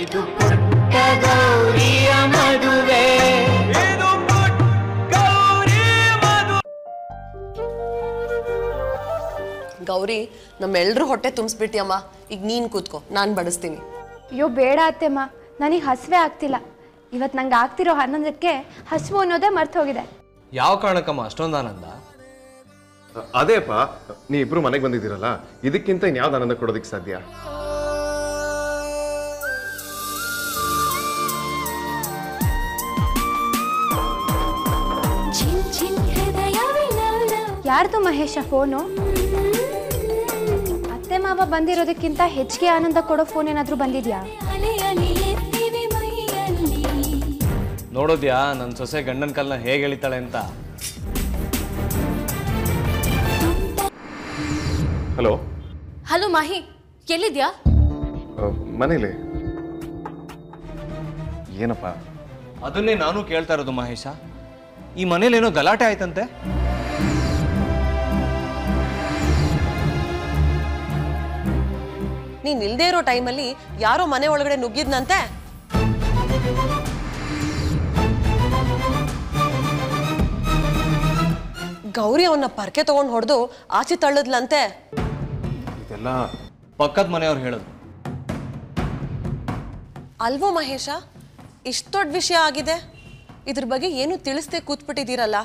ಇದು ಪುಟ್ಟ ಗೌರಿಯ ಮದುವೆ ಇದು ಪುಟ್ಟ ಗೌರಿ ಮದುವೆ ಗೌರಿ ನಮ್ಮೆಲ್ರೂ ಹೊಟ್ಟೆ ತುಂಬಿಸ್ಬಿಟ್ಟಿಯಮ್ಮ ಈಗ ನೀನ್ ಕೂತ್ಕೋ ನಾನ್ ಬಡಿಸ್ತೀನಿ ಅಯ್ಯೋ ಬೇಡ ಅತ್ತೆಮ್ಮ ನನಗೆ ಹಸಿವೆ ಆಗ್ತಿಲ್ಲ ಇವತ್ತು ನಂಗೆ ಆಗ್ತಿರೋ ಆನಂದಕ್ಕೆ ಹಸಿವು ಅನ್ನೋದೇ ಮರ್ತು ಹೋಗಿದೆ ಯಾವ ಕಾರಣಕ್ಕಮ್ಮ ಅಷ್ಟೊಂದು ಆನಂದ ಅದೇಪ್ಪ ನೀ ಇಬ್ರು ಮನೆಗೆ ಬಂದಿದ್ದೀರಲ್ಲ ಇದಕ್ಕಿಂತ ಇನ್ಯಾವ್ದು ಆನಂದ ಕೊಡೋದಕ್ಕೆ ಸಾಧ್ಯ ಯಾರ್ದು ಮಹೇಶ ಫೋನು ಅತ್ತೆ ಮಾವ ಬಂದಿರೋದಕ್ಕಿಂತ ಹೆಚ್ಚಿಗೆ ಆನಂದ ಕೊಡೋ ಫೋನ್ ಏನಾದರೂ ಬಂದಿದ್ಯಾ ನೋಡೋದ್ಯಾ ನನ್ನ ಸೊಸೆ ಗಂಡನ ಕಲ್ನ ಹೇಗೆ ಎಳಿತಾಳೆ ಅಂತ ಹಲೋ ಹಲೋ ಮಾಹಿ ಎಲ್ಲಿದ್ಯಾ ಮನೇಲಿ ಏನಪ್ಪ ಅದನ್ನೇ ನಾನು ಕೇಳ್ತಾ ಇರೋದು ಮಹೇಶ ಈ ಮನೇಲೇನೋ ಗಲಾಟೆ ಆಯ್ತಂತೆ ನೀನ್ ಇಲ್ದೇ ಇರೋ ಟೈಮಲ್ಲಿ ಯಾರೋ ಮನೆ ಒಳಗಡೆ ನುಗ್ಗಿದ್ನಂತೆ ಗೌರಿ ಅವನ್ನ ಪರ್ಕೆ ತಗೊಂಡ್ ಹೊಡೆದು ಆಚೆ ತಳ್ಳದ್ಲಂತೆ ಇದೆಲ್ಲ ಪಕ್ಕದ ಮನೆಯವ್ರು ಹೇಳೋದು ಅಲ್ವೋ ಮಹೇಶ ಇಷ್ಟು ದೊಡ್ಡ ವಿಷಯ ಆಗಿದೆ ಇದ್ರ ಬಗ್ಗೆ ಏನು ತಿಳಿಸ್ದೆ ಕೂತ್ಬಿಟ್ಟಿದ್ದೀರಲ್ಲ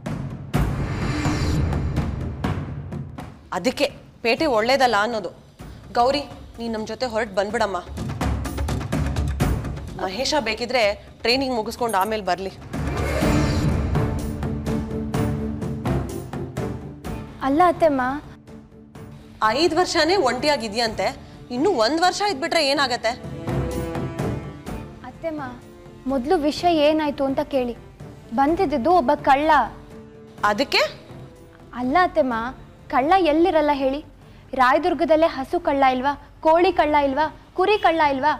ಅದಕ್ಕೆ ಪೇಟೆ ಒಳ್ಳೇದಲ್ಲ ಅನ್ನೋದು ಗೌರಿ ನೀನ್ ನಮ್ಮ ಜೊತೆ ಹೊರಟು ಬಂದ್ಬಿಡಮ್ಮ ಮಹೇಶ ಬೇಕಿದ್ರೆ ಟ್ರೈನಿಂಗ್ ಮುಗಿಸ್ಕೊಂಡು ಆಮೇಲೆ ಬರಲಿ ಅಲ್ಲ ಅತ್ತೆಮ್ಮ ಐದು ವರ್ಷನೇ ಒಂಟಿಯಾಗಿದ್ಯಂತೆ ಇನ್ನು ಒಂದು ವರ್ಷ ಇದ್ಬಿಟ್ರೆ ಏನಾಗತ್ತೆ ಅತ್ತೆಮ್ಮ ಮೊದಲು ವಿಷಯ ಏನಾಯ್ತು ಅಂತ ಕೇಳಿ ಬಂದಿದ್ದು ಒಬ್ಬ ಕಳ್ಳ ಅದಕ್ಕೆ ಅಲ್ಲ ಅತ್ತೆಮ್ಮ ಕಳ್ಳ ಎಲ್ಲಿರಲ್ಲ ಹೇಳಿ ರಾಯದುರ್ಗದಲ್ಲೇ ಹಸು ಕಳ್ಳ ಇಲ್ವಾ ಕೋಳಿ ಕಳ್ಳ ಇಲ್ವಾ ಕುರಿ ಕಳ್ಳ ಇಲ್ವಾ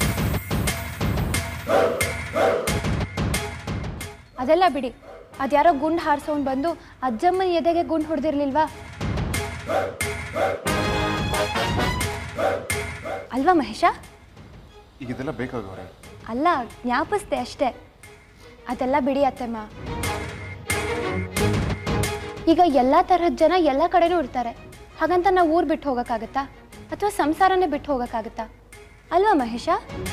ಅದೆಲ್ಲ ಬಿಡಿ ಅದ್ಯಾರೋ ಗುಂಡು ಹಾರಿಸೋನ್ ಬಂದು ಅಜ್ಜಮ್ಮನ ಎದೆಗೆ ಗುಂಡು ಹೊಡೆದಿರ್ಲಿಲ್ವಾ ಅಲ್ವಾ ಮಹೇಶ ಈಗ ಇದೆಲ್ಲ ಬೇಕಾಗವ್ರೆ ಅಲ್ಲ ಜ್ಞಾಪಿಸ್ದೆ ಅಷ್ಟೇ ಅದೆಲ್ಲ ಬಿಡಿ ಅತ್ತೆಮ್ಮ ಈಗ ಎಲ್ಲ ತರಹದ ಜನ ಎಲ್ಲ ಕಡೆನೂ ಇರ್ತಾರೆ ಹಾಗಂತ ನಾವು ಊರು ಬಿಟ್ಟು ಹೋಗೋಕ್ಕಾಗತ್ತಾ ಅಥವಾ ಸಂಸಾರನೇ ಬಿಟ್ಟು ಹೋಗೋಕ್ಕಾಗತ್ತಾ ಅಲ್ವಾ ಮಹೇಶ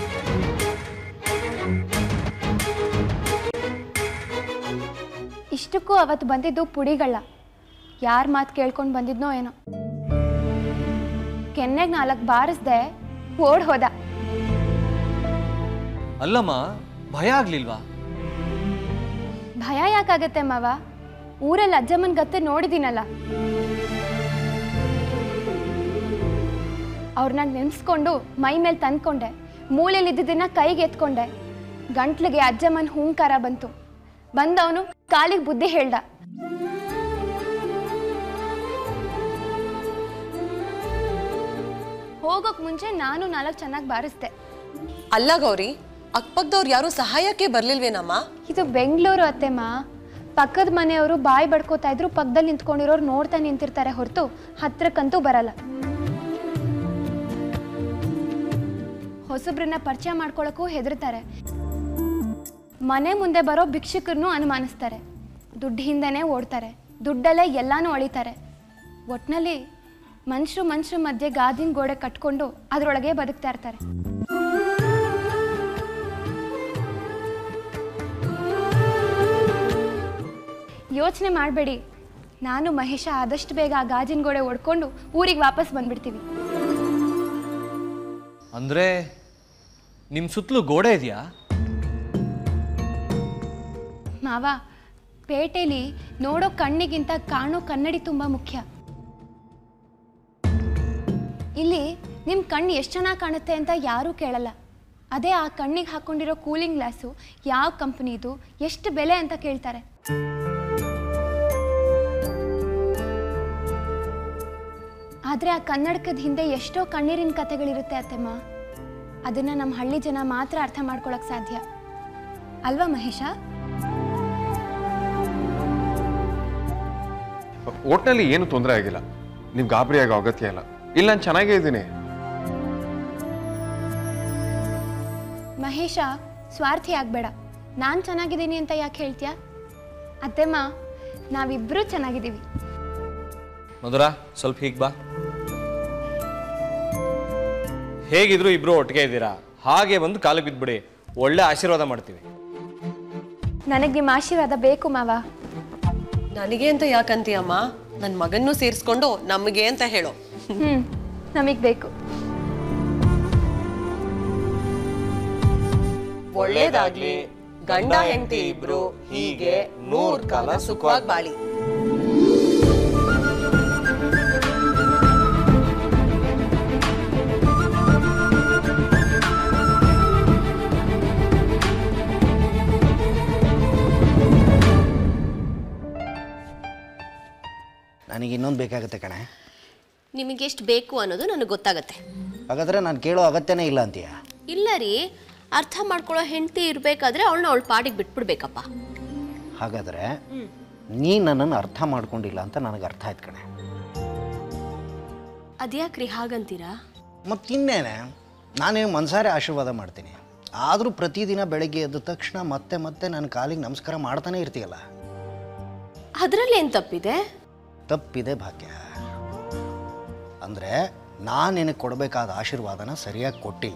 ಇಷ್ಟಕ್ಕೂ ಅವತ್ತು ಬಂದಿದ್ದು ಪುಡಿಗಳ ಯಾರ ಮಾತು ಕೇಳ್ಕೊಂಡು ಬಂದಿದ್ನೋ ಏನೋ ಕೆನ್ನೆಗೆ ನಾಲ್ಕು ಬಾರಿಸ್ದೆ ಓಡ್ ಹೋದ ಅಲ್ಲಮ್ಮ ಭಯ ಆಗ್ಲಿಲ್ವಾ ಭಯ ಯಾಕಾಗತ್ತೆ ಮಾವ ಊರಲ್ಲಿ ಅಜ್ಜಮ್ಮನ ಗತ್ತೆ ನೋಡಿದ್ದೀನಲ್ಲ ಅವ್ರನ್ನ ನೆನೆಸ್ಕೊಂಡು ಮೈ ಮೇಲೆ ತಂದ್ಕೊಂಡೆ ಮೂಲೆಯಲ್ಲಿ ಇದ್ದಿದ್ದನ್ನ ಕೈಗೆ ಎತ್ಕೊಂಡೆ ಗಂಟ್ಲಿಗೆ ಅಜ್ಜಮ್ಮನ ಹೂಂಕಾರ ಬಂತು ಬಂದವನು ಕಾಲಿಗೆ ಬುದ್ಧಿ ಹೇಳ್ದ ಹೋಗೋಕ್ ಮುಂಚೆ ನಾನು ನಾಲ್ಕು ಚೆನ್ನಾಗಿ ಬಾರಿಸ್ದೆ ಅಲ್ಲ ಗೌರಿ ಅಕ್ಕಪಕ್ಕದವ್ರು ಯಾರು ಸಹಾಯಕ್ಕೆ ಬರ್ಲಿಲ್ವೇನಮ್ಮ ಇದು ಬೆಂಗಳೂರು ಅತ್ತೆಮ್ಮ ಪಕ್ಕದ ಮನೆಯವರು ಬಾಯಿ ಬಡ್ಕೋತಾ ಇದ್ರು ಪಕ್ಕದಲ್ಲಿ ನಿಂತ್ಕೊಂಡಿರೋರು ನೋಡ್ತಾ ನಿಂತಿರ್ತಾರೆ ಹೊರತು ಹತ್ರಕ್ಕಂತೂ ಬರಲ್ಲ ಹೊಸಬ್ರನ್ನ ಪರಿಚಯ ಮಾಡ್ಕೊಳಕ್ಕೂ ಹೆದರ್ತಾರೆ ಮನೆ ಮುಂದೆ ಬರೋ ಭಿಕ್ಷುಕರನ್ನು ಅನುಮಾನಿಸ್ತಾರೆ ದುಡ್ಡು ಹಿಂದೆನೇ ಓಡ್ತಾರೆ ದುಡ್ಡಲ್ಲೇ ಎಲ್ಲಾನು ಅಳಿತಾರೆ ಒಟ್ನಲ್ಲಿ ಮನುಷ್ಯರು ಮನುಷ್ಯರ ಮಧ್ಯೆ ಗಾದಿನ ಗೋಡೆ ಕಟ್ಕೊಂಡು ಅದರೊಳಗೆ ಬದುಕ್ತಾ ಇರ್ತಾರೆ ಯೋಚನೆ ಮಾಡಬೇಡಿ ನಾನು ಮಹೇಶ ಆದಷ್ಟು ಬೇಗ ಆ ಗಾಜಿನ ಗೋಡೆ ಒಡ್ಕೊಂಡು ಊರಿಗೆ ವಾಪಸ್ ಬಂದ್ಬಿಡ್ತೀವಿ ಅಂದ್ರೆ ನಿಮ್ಮ ಸುತ್ತಲೂ ಗೋಡೆ ಇದೆಯಾ ಮಾವ ಪೇಟೆಲಿ ನೋಡೋ ಕಣ್ಣಿಗಿಂತ ಕಾಣೋ ಕನ್ನಡಿ ತುಂಬ ಮುಖ್ಯ ಇಲ್ಲಿ ನಿಮ್ಮ ಕಣ್ಣು ಎಷ್ಟು ಚೆನ್ನಾಗಿ ಕಾಣುತ್ತೆ ಅಂತ ಯಾರೂ ಕೇಳಲ್ಲ ಅದೇ ಆ ಕಣ್ಣಿಗೆ ಹಾಕೊಂಡಿರೋ ಕೂಲಿಂಗ್ ಗ್ಲಾಸು ಯಾವ ಕಂಪ್ನಿದು ಎಷ್ಟು ಬೆಲೆ ಅಂತ ಕೇಳ್ತಾರೆ ಆದರೆ ಆ ಕನ್ನಡಕದ ಹಿಂದೆ ಎಷ್ಟೋ ಕಣ್ಣೀರಿನ ಕಥೆಗಳಿರುತ್ತೆ ಅತ್ತೆಮ್ಮ ಅದನ್ನ ನಮ್ಮ ಹಳ್ಳಿ ಜನ ಮಾತ್ರ ಅರ್ಥ ಮಾಡ್ಕೊಳಕ್ ಸಾಧ್ಯ ಅಲ್ವಾ ಮಹೇಶ ಒಟ್ನಲ್ಲಿ ಏನು ತೊಂದರೆ ಆಗಿಲ್ಲ ನೀವು ಗಾಬರಿ ಆಗೋ ಅಗತ್ಯ ಇಲ್ಲ ಇಲ್ಲ ನಾನು ಚೆನ್ನಾಗೇ ಇದ್ದೀನಿ ಮಹೇಶ ಸ್ವಾರ್ಥಿ ಆಗಬೇಡ ನಾನು ಚೆನ್ನಾಗಿದ್ದೀನಿ ಅಂತ ಯಾಕೆ ಹೇಳ್ತೀಯಾ ಅತ್ತೆಮ್ಮ ನಾವಿಬ್ಬರೂ ಚೆನ್ನಾಗಿದ್ದೀವಿ ಮಧುರ ಸ್ವಲ್ಪ ಹೀಗೆ ಬಾ ಹೇಗಿದ್ರು ಇಬ್ರು ಒಟ್ಟಿಗೆ ಇದ್ದೀರಾ ಹಾಗೆ ಬಂದು ಕಾಲಿಗೆ ಬಿದ್ಬಿಡಿ ಒಳ್ಳೆ ಆಶೀರ್ವಾದ ಮಾಡ್ತೀವಿ ನನಗೆ ನಿಮ್ಮ ಆಶೀರ್ವಾದ ಬೇಕು ಮಾವ ನನಗೆ ಅಂತ ಯಾಕಂತೀಯಮ್ಮ ನನ್ನ ಮಗನ್ನೂ ಸೇರಿಸ್ಕೊಂಡು ನಮಗೆ ಅಂತ ಹೇಳು ಹ್ಞೂ ನಮಗೆ ಬೇಕು ಒಳ್ಳೇದಾಗ್ಲಿ ಗಂಡ ಹೆಂಡತಿ ಇಬ್ರು ಹೀಗೆ ನೂರ್ ಕಾಲ ಸುಖವಾಗಿ ಬಾಳಿ ನನಗೆ ಇನ್ನೊಂದು ಬೇಕಾಗುತ್ತೆ ಕಣೆ ನಿಮಗೆ ಎಷ್ಟು ಬೇಕು ಅನ್ನೋದು ನನಗೆ ಗೊತ್ತಾಗತ್ತೆ ಹಾಗಾದರೆ ನಾನು ಕೇಳೋ ಅಗತ್ಯನೇ ಇಲ್ಲ ಅಂತೀಯ ಇಲ್ಲ ರೀ ಅರ್ಥ ಮಾಡ್ಕೊಳ್ಳೋ ಹೆಂಡತಿ ಇರಬೇಕಾದ್ರೆ ಅವಳನ್ನ ಅವಳ ಪಾಡಿಗೆ ಬಿಟ್ಬಿಡ್ಬೇಕಪ್ಪ ಹಾಗಾದರೆ ನೀನು ನನ್ನನ್ನು ಅರ್ಥ ಮಾಡ್ಕೊಂಡಿಲ್ಲ ಅಂತ ನನಗೆ ಅರ್ಥ ಆಯ್ತು ಕಣೆ ಅದ್ಯಾಕ್ರಿ ಹಾಗಂತೀರಾ ಮತ್ತಿನ್ನೇನೆ ನಾನೇನು ಮನಸಾರೆ ಆಶೀರ್ವಾದ ಮಾಡ್ತೀನಿ ಆದರೂ ಪ್ರತಿದಿನ ಬೆಳಗ್ಗೆ ಎದ್ದ ತಕ್ಷಣ ಮತ್ತೆ ಮತ್ತೆ ನನ್ನ ಕಾಲಿಗೆ ನಮಸ್ಕಾರ ಮಾಡ್ತಾನೆ ಇರ್ತೀಯಲ್ಲ ಅದರಲ್ಲಿ ಏನು ತಪ್ಪಿದೆ ತಪ್ಪಿದೆ ಭಾಗ್ಯ ಅಂದರೆ ನಾನು ನಿನಗೆ ಕೊಡಬೇಕಾದ ಆಶೀರ್ವಾದನ ಸರಿಯಾಗಿ ಕೊಟ್ಟಿಲ್ಲ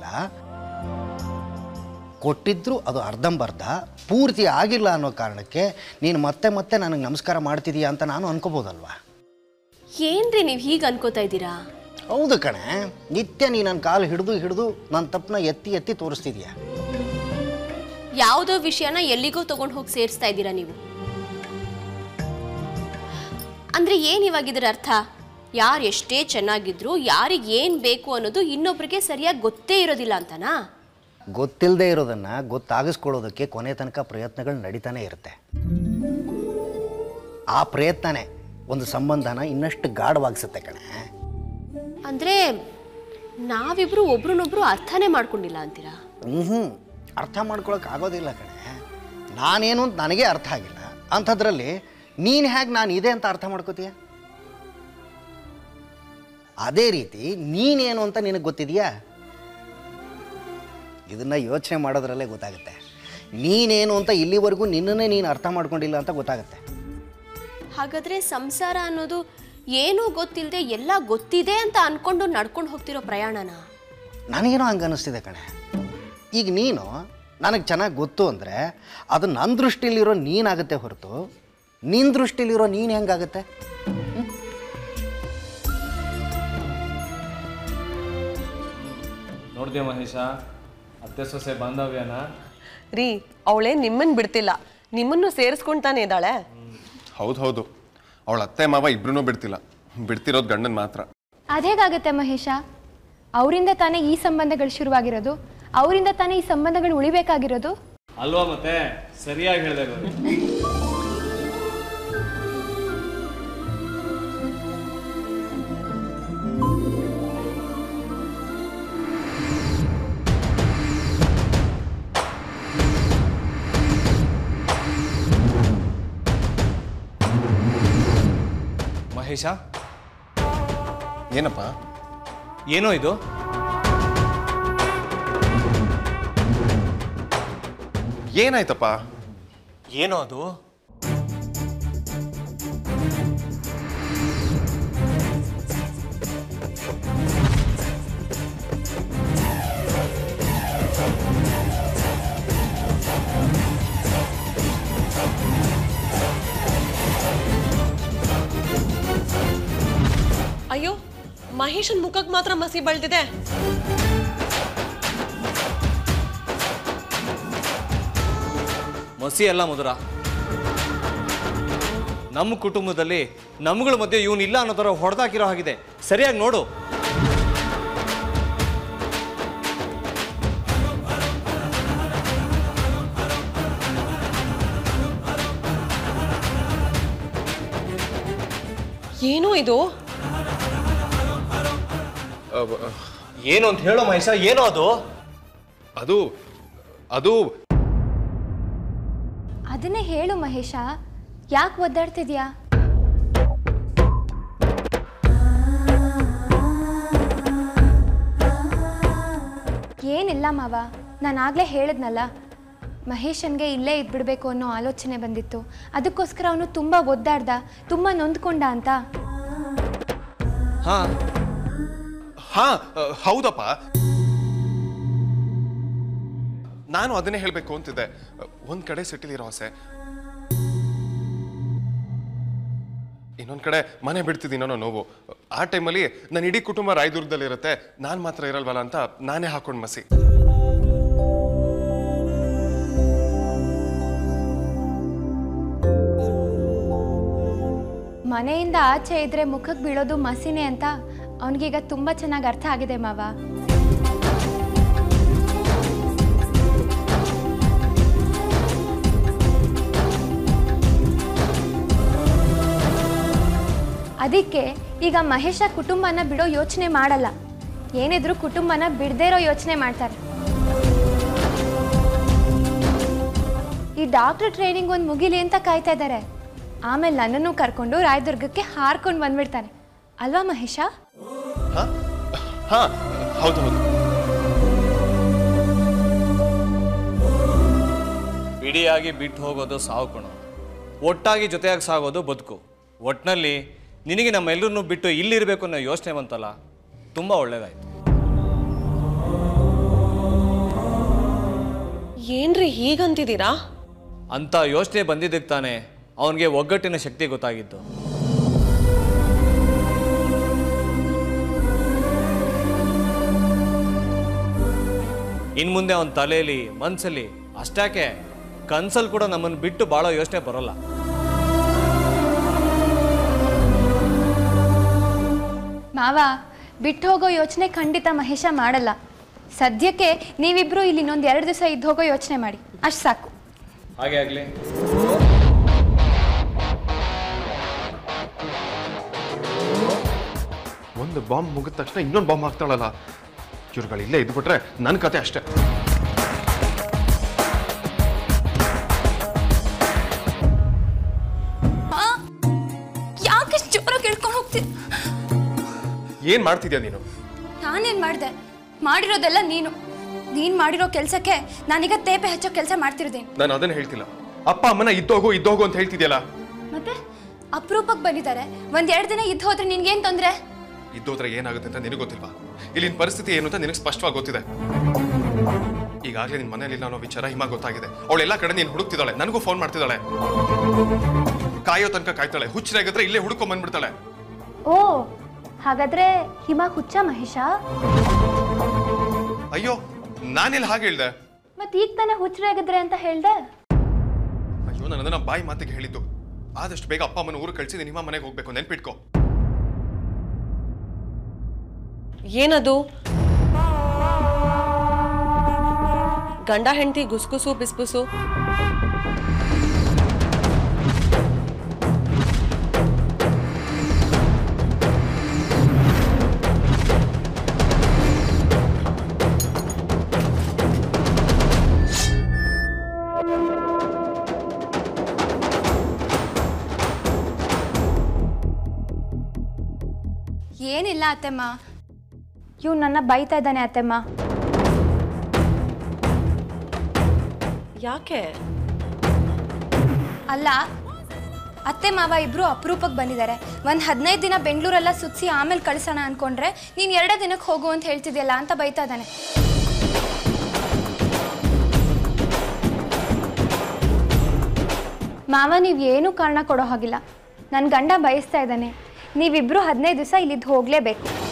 ಕೊಟ್ಟಿದ್ರು ಅದು ಅರ್ಧಂಬರ್ಧ ಪೂರ್ತಿ ಆಗಿಲ್ಲ ಅನ್ನೋ ಕಾರಣಕ್ಕೆ ನೀನು ಮತ್ತೆ ಮತ್ತೆ ನನಗೆ ನಮಸ್ಕಾರ ಮಾಡ್ತಿದೀಯಾ ಅಂತ ನಾನು ಅನ್ಕೋಬೋದಲ್ವಾ ಏನ್ರಿ ನೀವು ಹೀಗೆ ಅನ್ಕೋತಾ ಇದ್ದೀರಾ ಹೌದು ಕಣೆ ನಿತ್ಯ ನೀ ನನ್ನ ಕಾಲು ಹಿಡಿದು ಹಿಡಿದು ನನ್ನ ತಪ್ಪನ್ನ ಎತ್ತಿ ಎತ್ತಿ ತೋರಿಸ್ತಿದ್ಯಾ ಯಾವುದೋ ವಿಷಯನ ಎಲ್ಲಿಗೋ ತಗೊಂಡು ಹೋಗಿ ಸೇರಿಸ್ತಾ ಇದ್ದೀರಾ ನೀವು ಅಂದ್ರೆ ಏನ್ ಇವಾಗ ಇದರ ಅರ್ಥ ಯಾರು ಎಷ್ಟೇ ಚೆನ್ನಾಗಿದ್ರು ಯಾರಿಗೆ ಏನ್ ಬೇಕು ಅನ್ನೋದು ಇನ್ನೊಬ್ರಿಗೆ ಸರಿಯಾಗಿ ಗೊತ್ತೇ ಇರೋದಿಲ್ಲ ಅಂತನಾ ಗೊತ್ತಿಲ್ಲದೆ ಇರೋದನ್ನು ಗೊತ್ತಾಗಿಸ್ಕೊಳ್ಳೋದಕ್ಕೆ ಕೊನೆ ತನಕ ಪ್ರಯತ್ನಗಳು ನಡೀತಾನೆ ಇರುತ್ತೆ ಆ ಪ್ರಯತ್ನನೇ ಒಂದು ಸಂಬಂಧನ ಇನ್ನಷ್ಟು ಗಾಢವಾಗಿಸುತ್ತೆ ಕಣೆ ಅಂದ್ರೆ ನಾವಿಬ್ರು ಒಬ್ರನ್ನೊಬ್ರು ಅರ್ಥನೇ ಮಾಡ್ಕೊಂಡಿಲ್ಲ ಅಂತೀರಾ ಹ್ಞೂ ಅರ್ಥ ಮಾಡ್ಕೊಳಕ್ಕೆ ಆಗೋದಿಲ್ಲ ಕಣೆ ನಾನೇನು ಅಂತ ನನಗೆ ಅರ್ಥ ಆಗಿಲ್ಲ ಅಂಥದ್ರಲ್ಲಿ ನೀನು ಹೇಗೆ ನಾನು ಇದೆ ಅಂತ ಅರ್ಥ ಮಾಡ್ಕೋತೀಯ ಅದೇ ರೀತಿ ನೀನೇನು ಅಂತ ನಿನಗೆ ಗೊತ್ತಿದೆಯಾ ಇದನ್ನು ಯೋಚನೆ ಮಾಡೋದ್ರಲ್ಲೇ ಗೊತ್ತಾಗುತ್ತೆ ನೀನೇನು ಅಂತ ಇಲ್ಲಿವರೆಗೂ ನಿನ್ನನ್ನೇ ನೀನು ಅರ್ಥ ಮಾಡ್ಕೊಂಡಿಲ್ಲ ಅಂತ ಗೊತ್ತಾಗುತ್ತೆ ಹಾಗಾದ್ರೆ ಸಂಸಾರ ಅನ್ನೋದು ಏನೂ ಗೊತ್ತಿಲ್ಲದೆ ಎಲ್ಲ ಗೊತ್ತಿದೆ ಅಂತ ಅನ್ಕೊಂಡು ನಡ್ಕೊಂಡು ಹೋಗ್ತಿರೋ ಪ್ರಯಾಣನ ನನಗೇನೋ ಹಂಗೆ ಅನ್ನಿಸ್ತಿದೆ ಕಣೆ ಈಗ ನೀನು ನನಗೆ ಚೆನ್ನಾಗಿ ಗೊತ್ತು ಅಂದರೆ ಅದು ನನ್ನ ದೃಷ್ಟಿಲಿರೋ ನೀನಾಗುತ್ತೆ ಹೊರತು ನಿನ್ನ ದೃಷ್ಟಿಲಿರೋ ನೀನು ಹೆಂಗಾಗುತ್ತೆ ನೋಡ್ದೆ ಮಹೇಶ ಅತ್ತೆ ಸೊಸೆ ಬಾಂಧವ್ಯನ ರೀ ಅವಳೇ ನಿಮ್ಮನ್ ಬಿಡ್ತಿಲ್ಲ ನಿಮ್ಮನ್ನು ಸೇರಿಸ್ಕೊಂತಾನೆ ಇದ್ದಾಳೆ ಹೌದು ಹೌದು ಅವಳ ಅತ್ತೆ ಮಾವ ಇಬ್ರು ಬಿಡ್ತಿಲ್ಲ ಬಿಡ್ತಿರೋದು ಗಂಡನ್ ಮಾತ್ರ ಅದೇಗಾಗತ್ತೆ ಮಹೇಶ ಅವರಿಂದ ತಾನೇ ಈ ಸಂಬಂಧಗಳು ಶುರುವಾಗಿರೋದು ಅವರಿಂದ ತಾನೇ ಈ ಸಂಬಂಧಗಳು ಉಳಿಬೇಕಾಗಿರೋದು ಅಲ್ವಾ ಮತ್ತೆ ಸರಿಯಾಗಿ ಹೇಳಿದೆ ಗೌರಿ ಮಹೇಶ ಏನಪ್ಪ ಏನೋ ಇದು ಏನಾಯ್ತಪ್ಪ ಏನೋ ಅದು ಅಯ್ಯೋ ಮಹೇಶನ್ ಮುಖಕ್ಕೆ ಮಾತ್ರ ಮಸಿ ಬಳ್ದಿದೆ ಮಸಿ ಅಲ್ಲ ಮಧುರ ನಮ್ಮ ಕುಟುಂಬದಲ್ಲಿ ನಮ್ಗಳ ಮಧ್ಯೆ ಇವನು ಇಲ್ಲ ಅನ್ನೋ ಥರ ಹೊಡೆದಾಕಿರೋ ಹಾಗಿದೆ ಸರಿಯಾಗಿ ನೋಡು ಏನೋ ಇದು ಅವ್- ಏನು ಅಂತ ಹೇಳೋ ಮಹೇಶ ಏನೋ ಅದು ಅದು ಅದು ಅದನ್ನೇ ಹೇಳು ಮಹೇಶ ಯಾಕೆ ಒದ್ದಾಡ್ತಿದ್ಯಾ ಏನಿಲ್ಲ ಮಾವ ನಾನು ಆಗಲೇ ಹೇಳಿದ್ನಲ್ಲ ಮಹೇಶನ್ಗೆ ಇಲ್ಲೇ ಇದ್ಬಿಡ್ಬೇಕು ಅನ್ನೋ ಆಲೋಚನೆ ಬಂದಿತ್ತು ಅದಕ್ಕೋಸ್ಕರ ಅವನು ತುಂಬ ಒದ್ದಾಡ್ದ ತುಂಬ ನೊಂದ್ಕೊಂಡ ಅಂತ ಹಾ ಹಾ ಆ, ಹೌದಪ್ಪ ನಾನು ಅದನ್ನೇ ಹೇಳ್ಬೇಕು ಅಂತಿದ್ದೆ ಒಂದ್ ಕಡೆ ಸಿಟಿಲಿ ಇರೋ ಆಸೆ ಇನ್ನೊಂದ್ ಕಡೆ ಮನೆ ಬಿಡ್ತಿದ್ದೀನೋ ಅನ್ನೋ ನೋವು ಆ ಟೈಮಲ್ಲಿ ನನ್ನ ಇಡೀ ಕುಟುಂಬ ರಾಯದುರ್ಗದಲ್ಲಿರುತ್ತೆ ನಾನು ಮಾತ್ರ ಇರಲ್ವಲ್ಲ ಅಂತ ನಾನೇ ಹಾಕೊಂಡ್ ಮಸಿ ಮನೆಯಿಂದ ಆಚೆ ಇದ್ರೆ ಮುಖಕ್ಕೆ ಬೀಳೋದು ಮಸಿನೇ ಅಂತ ಅವನಿಗೀಗ ತುಂಬ ಚೆನ್ನಾಗಿ ಅರ್ಥ ಆಗಿದೆ ಮಾವ ಅದಕ್ಕೆ ಈಗ ಮಹೇಶ ಕುಟುಂಬನ ಬಿಡೋ ಯೋಚನೆ ಮಾಡಲ್ಲ ಏನಿದ್ರು ಕುಟುಂಬನ ಬಿಡದೇ ಇರೋ ಯೋಚನೆ ಮಾಡ್ತಾರೆ ಈ ಡಾಕ್ಟರ್ ಟ್ರೈನಿಂಗ್ ಒಂದು ಮುಗಿಲಿ ಅಂತ ಕಾಯ್ತಾ ಇದ್ದಾರೆ ಆಮೇಲೆ ನನ್ನನ್ನು ಕರ್ಕೊಂಡು ರಾಯದುರ್ಗಕ್ಕೆ ಹಾರ್ಕೊಂಡು ಬಂದ್ಬಿಡ್ತಾನೆ ಅಲ್ವಾ ಮಹೇಶ ಹಾ ಹಾ ಹೌದು ಹೌದು ಬಿಡಿಯಾಗಿ ಬಿಟ್ಟು ಹೋಗೋದು ಸಾವು ಕಣೋ ಒಟ್ಟಾಗಿ ಜೊತೆಯಾಗಿ ಸಾಗೋದು ಬದುಕು ಒಟ್ನಲ್ಲಿ ನಿನಗೆ ನಮ್ಮೆಲ್ಲರನ್ನೂ ಬಿಟ್ಟು ಇಲ್ಲಿರಬೇಕು ಅನ್ನೋ ಯೋಚನೆ ಬಂತಲ್ಲ ತುಂಬ ಒಳ್ಳೇದಾಯ್ತು ಏನ್ರಿ ಹೀಗಂತಿದ್ದೀರಾ ಅಂತ ಯೋಚನೆ ಬಂದಿದ್ದಕ್ಕೆ ತಾನೇ ಅವನಿಗೆ ಒಗ್ಗಟ್ಟಿನ ಶಕ್ತಿ ಗೊತ್ತಾಗಿತ್ತು ಇನ್ನು ಮುಂದೆ ಅವನ ತಲೆಯಲ್ಲಿ ಮನಸ್ಸಲ್ಲಿ ಅಷ್ಟಾಕೆ ಕನ್ಸಲ್ಲಿ ಕೂಡ ನಮ್ಮನ್ನು ಬಿಟ್ಟು ಭಾಳ ಯೋಚನೆ ಬರೋಲ್ಲ ಮಾವ ಬಿಟ್ಟು ಹೋಗೋ ಯೋಚನೆ ಖಂಡಿತ ಮಹೇಶ ಮಾಡಲ್ಲ ಸದ್ಯಕ್ಕೆ ನೀವಿಬ್ರು ಇಲ್ಲಿ ಇನ್ನೊಂದು ಎರಡು ದಿವಸ ಇದ್ದು ಹೋಗೋ ಯೋಚನೆ ಮಾಡಿ ಅಷ್ಟು ಸಾಕು ಹಾಗೆ ಆಗಲಿ ಒಂದು ಬಾಂಬ್ ಮುಗಿದ ತಕ್ಷಣ ಇನ್ನೊಂದು ಬಾಂಬ್ ಹಾಕ್ತಾಳಲ್ಲ ಇವ್ರುಗಳು ಇಲ್ಲೇ ಇದ್ಬಿಟ್ರೆ ನನ್ನ ಕತೆ ಅಷ್ಟೇ ಯಾಕೆ ಜೋರಾಗಿ ಹೇಳ್ಕೊಂಡು ಹೋಗ್ತೀನಿ ಏನ್ ಮಾಡ್ತಿದ್ಯಾ ನೀನು ನಾನೇನು ಮಾಡಿದೆ ಮಾಡಿರೋದೆಲ್ಲ ನೀನು ನೀನು ಮಾಡಿರೋ ಕೆಲಸಕ್ಕೆ ನಾನೀಗ ತೇಪೆ ಹಚ್ಚೋ ಕೆಲಸ ಮಾಡ್ತಿರೋದೇನು ನಾನು ಅದನ್ನ ಹೇಳ್ತಿಲ್ಲ ಅಪ್ಪ ಅಮ್ಮನ ಇದ್ದೋಗು ಇದ್ದೋಗು ಅಂತ ಹೇಳ್ತಿದ್ಯಲ್ಲ ಮತ್ತೆ ಅಪರೂಪಕ್ಕೆ ಬಂದಿದ್ದಾರೆ ಒಂದ್ ಎರಡು ದಿನ ಇದ್ದು ಹೋದ್ರೆ ನಿನ್ಗೇನ್ ತೊಂದ್ರೆ ಇದ್ದೋದ್ರೆ ಏನಾಗುತ್ತೆ ಅಂತ ನಿನಗೆ ಗೊತ್ತಿಲ್ವಾ ಇಲ್ಲಿನ ಪರಿಸ್ಥಿತಿ ಏನು ಅಂತ ನಿನಗೆ ಸ್ಪಷ್ಟವಾಗಿ ಗೊತ್ತಿದೆ ಈಗಾಗಲೇ ನಿನ್ ಮನೇಲಿಲ್ಲ ಅನ್ನೋ ವಿಚಾರ ಹಿಮ ಗೊತ್ತಾಗಿದೆ ಅವಳೆಲ್ಲ ಕಡೆ ನೀನು ಹುಡುಕ್ತಿದ್ದಾಳೆ ನನಗೂ ಫೋನ್ ಮಾಡ್ತಿದ್ದಾಳೆ ಕಾಯೋ ತನಕ ಕಾಯ್ತಾಳೆ ಹುಚ್ಚರಾಗಿದ್ರೆ ಇಲ್ಲೇ ಹುಡುಕೊಂಡ್ ಬಂದ್ಬಿಡ್ತಾಳೆ ಓ ಹಾಗಾದ್ರೆ ಹಿಮ ಹುಚ್ಚ ಮಹೇಶ ಅಯ್ಯೋ ನಾನೆಲ್ಲ ಹಾಗೆ ಹೇಳ್ದೆ ಮತ್ ಈಗ ತಾನೇ ಹುಚ್ಚರಾಗಿದ್ರೆ ಅಂತ ಹೇಳ್ದೆ ಅಯ್ಯೋ ನಾನು ಅದನ್ನ ಬಾಯಿ ಮಾತಿಗೆ ಹೇಳಿದ್ದು ಆದಷ್ಟು ಬೇಗ ಅಪ್ಪ ಅಮ್ಮನ ಊರು ಕಳಿಸಿ ನಿಮ್ಮ ಮನೆಗೆ ಹೋಗ್ಬೇಕು ನೆನ್ಪಿಟ್ಕೋ ಏನದು ಗಂಡ ಹೆಂಡತಿ ಗುಸ್ಗುಸು ಬಿಸ್ಬುಸು ಏನಿಲ್ಲ ಅತ್ತೆಮ್ಮ ಇವ್ ನನ್ನ ಬೈತಾ ಇದ್ದಾನೆ ಅತ್ತೆಮ್ಮ ಯಾಕೆ ಅಲ್ಲ ಅತ್ತೆ ಮಾವ ಇಬ್ರು ಅಪರೂಪಕ್ಕೆ ಬಂದಿದ್ದಾರೆ ಒಂದು ಹದಿನೈದು ದಿನ ಬೆಂಗಳೂರೆಲ್ಲ ಸುತ್ತಿಸಿ ಆಮೇಲೆ ಕಳಿಸೋಣ ಅನ್ಕೊಂಡ್ರೆ ನೀನು ಎರಡೇ ದಿನಕ್ಕೆ ಹೋಗು ಅಂತ ಹೇಳ್ತಿದ್ಯಲ್ಲ ಅಂತ ಬೈತಾ ಇದ್ದಾನೆ ಮಾವ ನೀವು ಏನೂ ಕಾರಣ ಕೊಡೋ ಹಾಗಿಲ್ಲ ನನ್ನ ಗಂಡ ಬಯಸ್ತಾ ಇದ್ದಾನೆ ನೀವಿಬ್ರು ಹದಿನೈದು ದಿವಸ ಇಲ್ಲಿದ್ದು ಹೋಗಲೇಬೇಕು